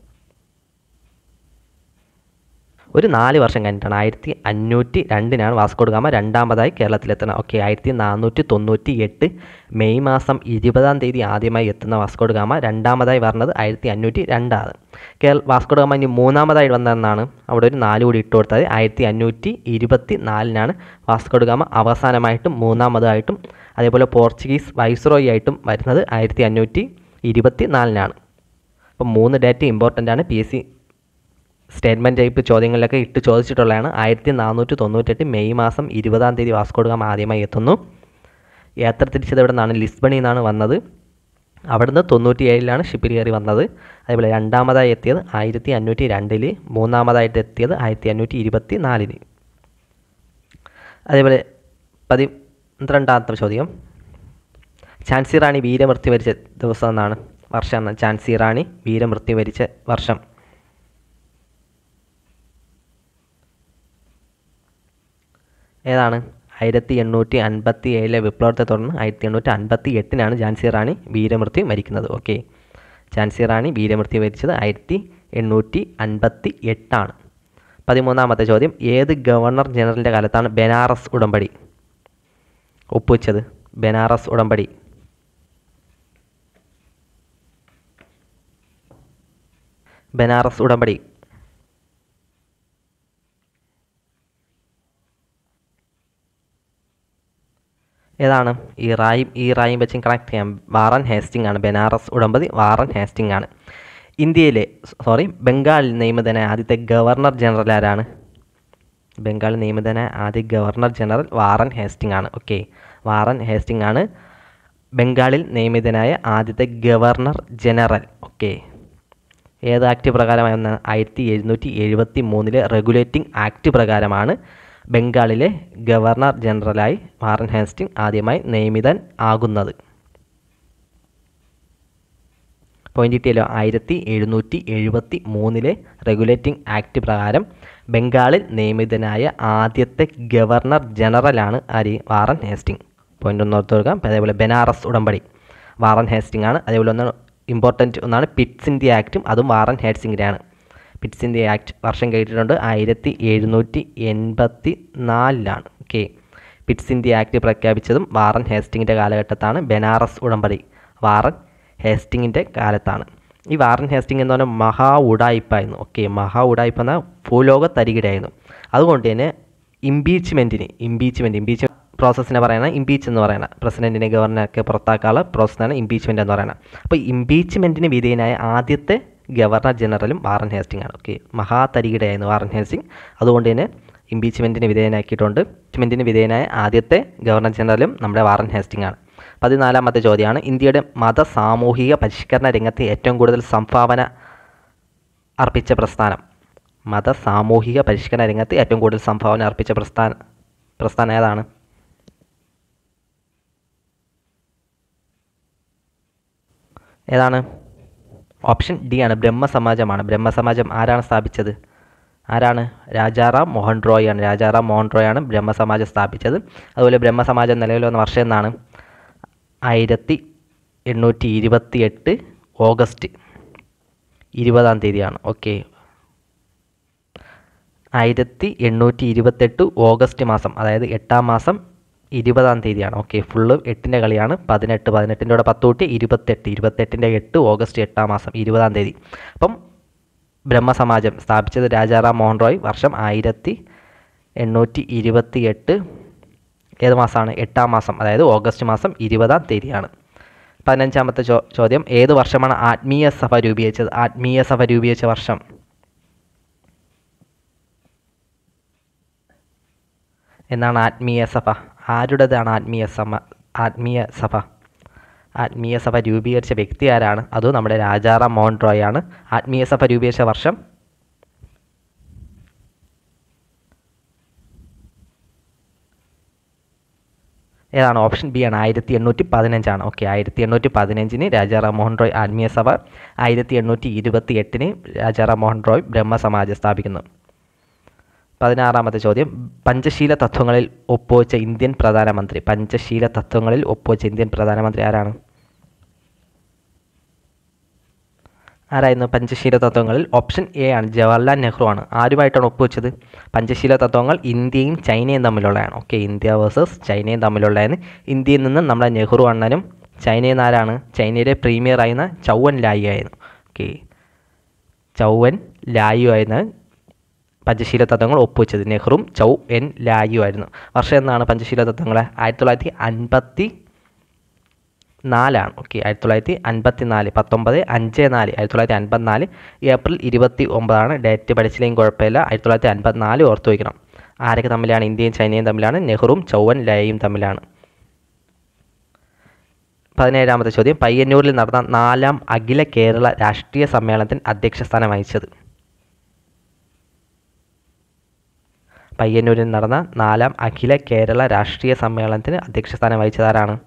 ഒരു നാല് വർഷം കഴിഞ്ഞിട്ടാണ് ആയിരത്തി അഞ്ഞൂറ്റി രണ്ടിനാണ് വാസ്കോഡ് ഗാമ രണ്ടാമതായി കേരളത്തിലെത്തുന്നത് ഓക്കെ ആയിരത്തി നാനൂറ്റി തൊണ്ണൂറ്റി എട്ട് മെയ് മാസം ഇരുപതാം തീയതി ആദ്യമായി എത്തുന്ന വാസ്കോഡ് ഗാമ രണ്ടാമതായി വരുന്നത് ആയിരത്തി അഞ്ഞൂറ്റി രണ്ടാണ് കേരള വാസ്കോഡ് ഗാമ ഇനി മൂന്നാമതായി വന്നതെന്നാണ് അവിടെ ഒരു നാല് കൂടി ഇട്ട് കൊടുത്തത് ആയിരത്തി അഞ്ഞൂറ്റി ഇരുപത്തി നാലിനാണ് വാസ്കോഡ് ഗാമ അവസാനമായിട്ടും മൂന്നാമതായിട്ടും അതേപോലെ പോർച്ചുഗീസ് വൈസ്രോയി ആയിട്ടും വരുന്നത് ആയിരത്തി അഞ്ഞൂറ്റി ഇരുപത്തി നാലിനാണ് അപ്പം മൂന്ന് ഡേറ്റ് ഇമ്പോർട്ടൻ്റ് ആണ് P S C statement type ചോദ്യങ്ങളിലൊക്കെ ഇട്ട് ചോദിച്ചിട്ടുള്ളതാണ് ആയിരത്തി നാനൂറ്റി തൊണ്ണൂറ്റെട്ട് മെയ് മാസം ഇരുപതാം തീയതി വാസ്കോഡുഗാമ ആദ്യമായി എത്തുന്നു യാത്ര തിരിച്ചത് ഇവിടെ നിന്നാണ് ലിസ്ബണിൽ നിന്നാണ് വന്നത് അവിടുന്ന് തൊണ്ണൂറ്റി ഏഴിലാണ് ഷിപ്പിൽ കയറി വന്നത് അതേപോലെ രണ്ടാമതായി എത്തിയത് ആയിരത്തി അഞ്ഞൂറ്റി രണ്ടിൽ മൂന്നാമതായിട്ട് എത്തിയത് ആയിരത്തി അഞ്ഞൂറ്റി ഇരുപത്തി നാലിന് അതേപോലെ പതിരണ്ടാമത്തെ ചോദ്യം ഝാൻസി റാണി വീരമൃത്യു വരിച്ച ദിവസം എന്നാണ് വർഷം എന്നാണ് ഝാൻസി റാണി വീരമൃത്യു വരിച്ച വർഷം ഏതാണ് ആയിരത്തി എണ്ണൂറ്റി അൻപത്തി ഏഴിലെ വിപ്ലവത്തെ തുടർന്ന് ആയിരത്തി എണ്ണൂറ്റി അൻപത്തി എട്ടിനാണ് ഝാൻസി റാണി വീരമൃത്യു മരിക്കുന്നത് ഓക്കെ ഝാൻസി റാണി വീരമൃത്യു മരിച്ചത് ആയിരത്തി എണ്ണൂറ്റി അൻപത്തി എട്ടാണ് പതിമൂന്നാമത്തെ ചോദ്യം ഏത് ഗവർണർ ജനറലിൻ്റെ കാലത്താണ് ബനാറസ് ഉടമ്പടി ഒപ്പുവെച്ചത് ബനാറസ് ഉടമ്പടി ബനാറസ് ഉടമ്പടി ഏതാണ് ഈ റായും ഈ റായും വെച്ചും കണക്ട് ചെയ്യാം വാറൻ ഹേസ്റ്റിംഗ് ആണ് ബനാറസ് ഉടമ്പടി വാറൻ ഹേസ്റ്റിംഗ് ആണ് ഇന്ത്യയിലെ സോറി ബംഗാളിൽ നിയമിതനായ ആദ്യത്തെ ഗവർണർ ജനറൽ ആരാണ് ബംഗാളിൽ നിയമിതനായ ആദ്യ ഗവർണർ ജനറൽ വാറൻ ഹേസ്റ്റിംഗ് ആണ് ഓക്കെ വാറൻ ഹേസ്റ്റിംഗ് ആണ് ബംഗാളിൽ നിയമിതനായ ആദ്യത്തെ ഗവർണർ ജനറൽ ഓക്കെ ഏത് ആക്ട് പ്രകാരമാണ് ആയിരത്തി എഴുന്നൂറ്റി എഴുപത്തി മൂന്നിലെ റെഗുലേറ്റിംഗ് ആക്ട് പ്രകാരമാണ് ബംഗാളിലെ ഗവർണർ ജനറലായി വാറൻ ഹേസ്റ്റിംഗ് ആദ്യമായി നിയമിതൻ ആകുന്നത് പോയിന്റ് കിട്ടിയല്ലോ ആയിരത്തി എഴുന്നൂറ്റി എഴുപത്തി മൂന്നിലെ റെഗുലേറ്റിംഗ് ആക്ട് പ്രകാരം ബംഗാളിൽ നിയമിതനായ ആദ്യത്തെ ഗവർണർ ജനറലാണ് ആര് വാറൻ ഹേസ്റ്റിംഗ് പോയിന്റ് ഒന്ന് ഓർത്ത് കൊടുക്കാം അതേപോലെ ബനാറസ് ഉടമ്പടി വാറൻ ഹേസ്റ്റിംഗ് ആണ് അതേപോലെ ഒന്ന് ഇമ്പോർട്ടൻറ്റ് ഒന്നാണ് പിറ്റ്സ് ഇന്ത്യ ആക്റ്റും അതും വാറൻ ഹേസ്റ്റിംഗിൻ്റെയാണ് പിറ്റ്സ് ഇന്ത്യ ആക്ട് വർഷം കേട്ടിട്ടുണ്ട് ആയിരത്തി എഴുന്നൂറ്റി എൺപത്തി നാലിലാണ് ഓക്കെ പിറ്റ്സ് ഇന്ത്യ ആക്ട് പ്രഖ്യാപിച്ചതും വാറൻ ഹേസ്റ്റിങ്ങിൻ്റെ കാലഘട്ടത്താണ് ബനാറസ് ഉടമ്പടി വാറൻ ഹേസ്റ്റിങ്ങിൻ്റെ കാലത്താണ് ഈ വാറൻ ഹേസ്റ്റിംഗ് എന്ന് പറഞ്ഞാൽ മഹാ ഉടായിപ്പായിരുന്നു ഓക്കെ മഹാ ഉടായിപ്പ് എന്ന ഭൂലോക തരികിടയായിരുന്നു അതുകൊണ്ട് തന്നെ ഇമ്പീച്ച്മെൻറ്റിന് ഇമ്പീച്ച്മെൻറ്റ് ഇമ്പീച്ച് പ്രോസസ്സിനെ പറയുന്നത് ഇമ്പീച്ച് എന്ന് പറയുന്നത് പ്രസിഡൻറ്റിനെ ഗവർണറൊക്കെ പുറത്താക്കാനുള്ള പ്രോസസ്സാണ് ഇമ്പീച്ച്മെൻറ്റ് എന്ന് പറയുന്നത് അപ്പോൾ ഇമ്പീച്ച്മെൻറ്റിന് വിധേയനായ ആദ്യത്തെ ഗവർണർ ജനറലും വാറൻ ഹേസ്റ്റിംഗ് ആണ് ഓക്കെ മഹാ തരികിടയായിരുന്നു വാറൻ ഹേസ്റ്റിംഗ് അതുകൊണ്ട് തന്നെ ഇമ്പീച്ച്മെൻറ്റിന് വിധേയനാക്കിയിട്ടുണ്ട് ഇമ്പീച്ച്മെൻറ്റിന് വിധേയനായ ആദ്യത്തെ ഗവർണർ ജനറലും നമ്മുടെ വാറൻ ഹേസ്റ്റിംഗ് ആണ് പതിനാലാമത്തെ ചോദ്യമാണ് ഇന്ത്യയുടെ മത സാമൂഹിക പരിഷ്കരണ രംഗത്ത് ഏറ്റവും കൂടുതൽ സംഭാവന അർപ്പിച്ച പ്രസ്ഥാനം മത സാമൂഹിക പരിഷ്കരണ രംഗത്ത് ഏറ്റവും കൂടുതൽ സംഭാവന അർപ്പിച്ച പ്രസ്ഥാന പ്രസ്ഥാനം ഏതാണ് ഏതാണ് ഓപ്ഷൻ ഡി ആണ് ബ്രഹ്മസമാജമാണ് ബ്രഹ്മസമാജം ആരാണ് സ്ഥാപിച്ചത് ആരാണ് രാജാറാം മോഹൻ റോയ് ആണ് രാജാറാം മോഹൻ റോയ് ആണ് ബ്രഹ്മസമാജം സ്ഥാപിച്ചത് അതുപോലെ ബ്രഹ്മസമാജം നിലവിൽ വന്ന വർഷം എന്നാണ് ആയിരത്തി എണ്ണൂറ്റി ഇരുപത്തി എട്ട് ഓഗസ്റ്റ് ഇരുപതാം തീയതിയാണ് ഓക്കെ ആയിരത്തി എണ്ണൂറ്റി ഇരുപത്തെട്ട് ഓഗസ്റ്റ് മാസം അതായത് എട്ടാം മാസം ഇരുപതാം തീയതിയാണ് ഓക്കെ ഫുള്ള് എട്ടിൻ്റെ കളിയാണ് പതിനെട്ട് പതിനെട്ടിൻ്റെ കൂടെ പത്ത് കൂട്ടി ഇരുപത്തെട്ട് ഇരുപത്തെട്ടിൻ്റെ എട്ട് ഓഗസ്റ്റ് എട്ടാം മാസം ഇരുപതാം തീയതി അപ്പം ബ്രഹ്മസമാജം സ്ഥാപിച്ചത് രാജാറാം മോഹൻ റോയ് വർഷം ആയിരത്തി എണ്ണൂറ്റി ഇരുപത്തി എട്ട് ഏത് മാസമാണ് എട്ടാം മാസം അതായത് ഓഗസ്റ്റ് മാസം ഇരുപതാം തീയതിയാണ് പതിനഞ്ചാമത്തെ ചോ ചോദ്യം ഏത് വർഷമാണ് ആത്മീയ സഭ രൂപീകരിച്ചത് ആത്മീയ സഭ രൂപീകരിച്ച വർഷം എന്നാണ് ആത്മീയ സഭ ആരുടേതാണ് ആത്മീയ സഭ ആത്മീയ സഭ ആത്മീയ സഭ രൂപീകരിച്ച വ്യക്തി ആരാണ് അതും നമ്മുടെ രാജാറാം മോഹൻ റോയ് ആണ് ആത്മീയ സഭ രൂപീകരിച്ച വർഷം ഏതാണ് ഓപ്ഷൻ ബി ആണ് ആയിരത്തി എണ്ണൂറ്റി പതിനഞ്ചാണ് ഓക്കെ ആയിരത്തി എണ്ണൂറ്റി പതിനഞ്ചിന് രാജാറാം മോഹൻ റോയ് ആത്മീയ സഭ ആയിരത്തി എണ്ണൂറ്റി ഇരുപത്തി എട്ടിന് രാജാറാം മോഹൻ റോയ് ബ്രഹ്മസമാജം സ്ഥാപിക്കുന്നു പതിനാറാമത്തെ ചോദ്യം പഞ്ചശീല തത്വങ്ങളിൽ ഒപ്പുവെച്ച ഇന്ത്യൻ പ്രധാനമന്ത്രി പഞ്ചശീല തത്വങ്ങളിൽ ഒപ്പുവെച്ച ഇന്ത്യൻ പ്രധാനമന്ത്രി ആരാണ് ആരായിരുന്നു പഞ്ചശീല തത്വങ്ങളിൽ ഓപ്ഷൻ എ ആണ് ജവഹർലാൽ നെഹ്റു ആണ് ആരുമായിട്ടാണ് ഒപ്പുവെച്ചത് പഞ്ചശീല തത്വങ്ങൾ ഇന്ത്യയും ചൈനയും തമ്മിലുള്ളതാണ് ഓക്കെ ഇന്ത്യ വേഴ്സസ് ചൈനയും തമ്മിലുള്ളതാണ് ഇന്ത്യയിൽ നിന്ന് നമ്മുടെ നെഹ്റു അണ്ണനും ചൈനയിൽ നിന്ന് ആരാണ് ചൈനയിലെ പ്രീമിയർ ആയിരുന്ന ചൗവൻ ലായി ആയിരുന്നു ഓക്കെ ചൗവൻ ലായു ആയിരുന്നു പഞ്ചശീല തത്വങ്ങൾ ഒപ്പുവെച്ചത് നെഹ്റുവും ചൗ എൻ ലായു ആയിരുന്നു വർഷം എന്നാണ് പഞ്ചശീല തത്വങ്ങൾ ആയിരത്തി തൊള്ളായിരത്തി അൻപത്തി നാലാണ് ഓക്കെ ആയിരത്തി തൊള്ളായിരത്തി അൻപത്തി നാല് പത്തൊമ്പത് അഞ്ച് നാല് ആയിരത്തി തൊള്ളായിരത്തി അൻപത്തിനാല് ഏപ്രിൽ ഇരുപത്തി ഒമ്പതാണ് ഡേറ്റ് പഠിച്ചില്ലെങ്കിൽ കുഴപ്പമില്ല ആയിരത്തി തൊള്ളായിരത്തി അൻപത്തിനാല് ഓർത്ത് വയ്ക്കണം ആരൊക്കെ തമ്മിലാണ് ഇന്ത്യയും ചൈനയും തമ്മിലാണ് നെഹ്റുവും ചൗവൻ ലായയും തമ്മിലാണ് പതിനേഴാമത്തെ ചോദ്യം പയ്യന്നൂരിൽ നടന്ന നാലാം അഖില കേരള രാഷ്ട്രീയ സമ്മേളനത്തിന് അധ്യക്ഷസ്ഥാനം വഹിച്ചത് പയ്യന്നൂരിൽ നടന്ന നാലാം അഖില കേരള രാഷ്ട്രീയ സമ്മേളനത്തിന് അധ്യക്ഷസ്ഥാനം വഹിച്ചതാരാണ്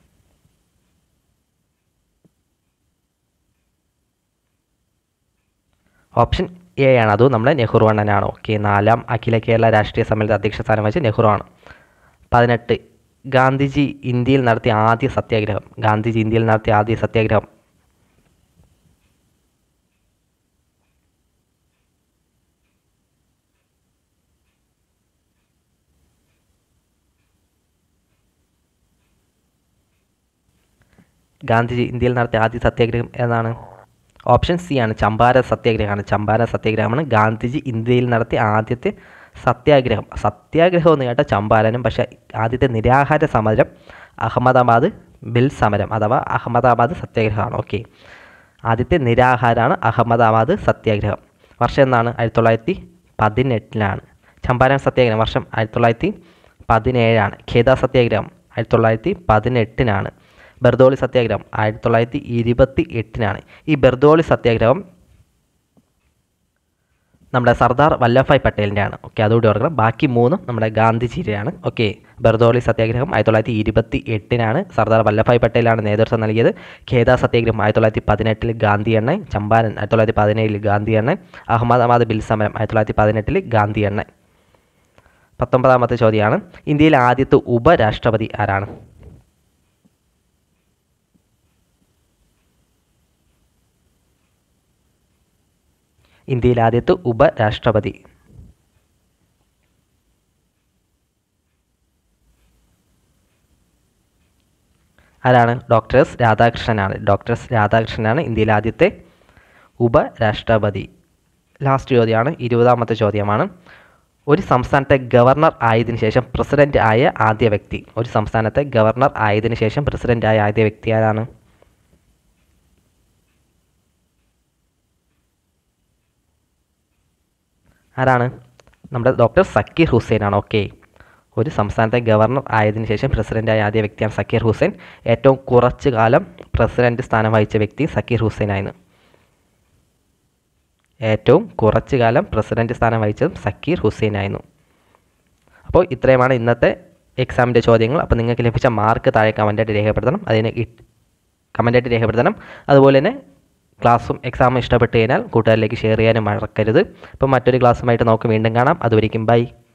ഓപ്ഷൻ എ ആണ് അതും നമ്മുടെ നെഹ്റു അണ്ണനാണ് ഓക്കെ നാലാം അഖില കേരള രാഷ്ട്രീയ സമ്മേളനത്തിൽ അധ്യക്ഷ സ്ഥാനം വഹിച്ച നെഹ്റു ആണ് പതിനെട്ട് ഗാന്ധിജി ഇന്ത്യയിൽ നടത്തിയ ആദ്യ സത്യാഗ്രഹം ഗാന്ധിജി ഇന്ത്യയിൽ നടത്തിയ ആദ്യ സത്യാഗ്രഹം ഗാന്ധിജി ഇന്ത്യയിൽ നടത്തിയ ആദ്യ സത്യാഗ്രഹം ഏതാണ് ഓപ്ഷൻ സി ആണ് ചമ്പാരൻ സത്യാഗ്രഹമാണ് ചമ്പാരൻ സത്യാഗ്രഹമാണ് ഗാന്ധിജി ഇന്ത്യയിൽ നടത്തിയ ആദ്യത്തെ സത്യാഗ്രഹം സത്യാഗ്രഹം എന്ന് കേട്ടാൽ ചമ്പാരനും പക്ഷേ ആദ്യത്തെ നിരാഹാര സമരം അഹമ്മദാബാദ് ബിൽ സമരം അഥവാ അഹമ്മദാബാദ് സത്യാഗ്രഹമാണ് ഓക്കെ ആദ്യത്തെ നിരാഹാരമാണ് അഹമ്മദാബാദ് സത്യാഗ്രഹം വർഷം എന്നാണ് ആയിരത്തി തൊള്ളായിരത്തി പതിനെട്ടിലാണ് ചമ്പാരൻ സത്യാഗ്രഹം വർഷം ആയിരത്തി തൊള്ളായിരത്തി പതിനേഴാണ് ഖേദ സത്യാഗ്രഹം ആയിരത്തി തൊള്ളായിരത്തി പതിനെട്ടിനാണ് ബർദോളി സത്യാഗ്രഹം ആയിരത്തി തൊള്ളായിരത്തി ഇരുപത്തി എട്ടിനാണ് ഈ ബർദോളി സത്യാഗ്രഹം നമ്മുടെ സർദാർ വല്ലഭായ് പട്ടേലിൻ്റെയാണ് ഓക്കെ അതുകൂടി ഓർക്കണം ബാക്കി മൂന്നും നമ്മുടെ ഗാന്ധിജിയുടെയാണ് ഓക്കെ ബർദോളി സത്യാഗ്രഹം ആയിരത്തി തൊള്ളായിരത്തി ഇരുപത്തി എട്ടിനാണ് സർദാർ വല്ലഭായ് പട്ടേലാണ് നേതൃത്വം നൽകിയത് ഖേദ സത്യാഗ്രഹം ആയിരത്തി തൊള്ളായിരത്തി പതിനെട്ടിൽ ഗാന്ധി എണ്ണൻ ചമ്പാരൻ ആയിരത്തി തൊള്ളായിരത്തി പതിനേഴിൽ ഗാന്ധി എണ്ണൻ അഹമ്മദാബാദ് ബിൽ സമരം ആയിരത്തി തൊള്ളായിരത്തി പതിനെട്ടിൽ ഗാന്ധി എണ്ണൻ പത്തൊമ്പതാമത്തെ ചോദ്യമാണ് ഇന്ത്യയിലെ ആദ്യത്തെ ഉപരാഷ്ട്രപതി ആരാണ് ഇന്ത്യയിലെ ആദ്യത്തെ ഉപരാഷ്ട്രപതി ആരാണ് ഡോക്ടർ എസ് രാധാകൃഷ്ണനാണ് ഡോക്ടർ എസ് രാധാകൃഷ്ണനാണ് ഇന്ത്യയിലെ ആദ്യത്തെ ഉപരാഷ്ട്രപതി ലാസ്റ്റ് ചോദ്യമാണ് ഇരുപതാമത്തെ ചോദ്യമാണ് ഒരു സംസ്ഥാനത്തെ ഗവർണർ ആയതിനു ശേഷം പ്രസിഡന്റ് ആയ ആദ്യ വ്യക്തി ഒരു സംസ്ഥാനത്തെ ഗവർണർ ആയതിനു ശേഷം പ്രസിഡന്റ് ആയ ആദ്യ വ്യക്തി ആരാണ് ആരാണ് നമ്മുടെ ഡോക്ടർ സക്കീർ ഹുസൈനാണ് ഓക്കെ ഒരു സംസ്ഥാനത്തെ ഗവർണർ ആയതിനു ശേഷം പ്രസിഡൻ്റായ ആദ്യ വ്യക്തിയാണ് സക്കീർ ഹുസൈൻ ഏറ്റവും കുറച്ച് കാലം പ്രസിഡന്റ് സ്ഥാനം വഹിച്ച വ്യക്തി സക്കീർ ഹുസൈനായിരുന്നു ഏറ്റവും കുറച്ച് കാലം പ്രസിഡന്റ് സ്ഥാനം വഹിച്ചതും സക്കീർ ഹുസൈനായിരുന്നു അപ്പോൾ ഇത്രയുമാണ് ഇന്നത്തെ എക്സാമിൻ്റെ ചോദ്യങ്ങൾ അപ്പോൾ നിങ്ങൾക്ക് ലഭിച്ച മാർക്ക് താഴെ കമൻറ്റായിട്ട് രേഖപ്പെടുത്തണം അതിന് കമൻറ്റായിട്ട് രേഖപ്പെടുത്തണം അതുപോലെ തന്നെ ക്ലാസ്സും എക്സാമും ഇഷ്ടപ്പെട്ട് കഴിഞ്ഞാൽ കൂട്ടുകാരിലേക്ക് ഷെയർ ചെയ്യാനും മറക്കരുത് അപ്പോൾ മറ്റൊരു ക്ലാസ്സുമായിട്ട് നമുക്ക് വീണ്ടും കാണാം അതുവരെയും ബൈ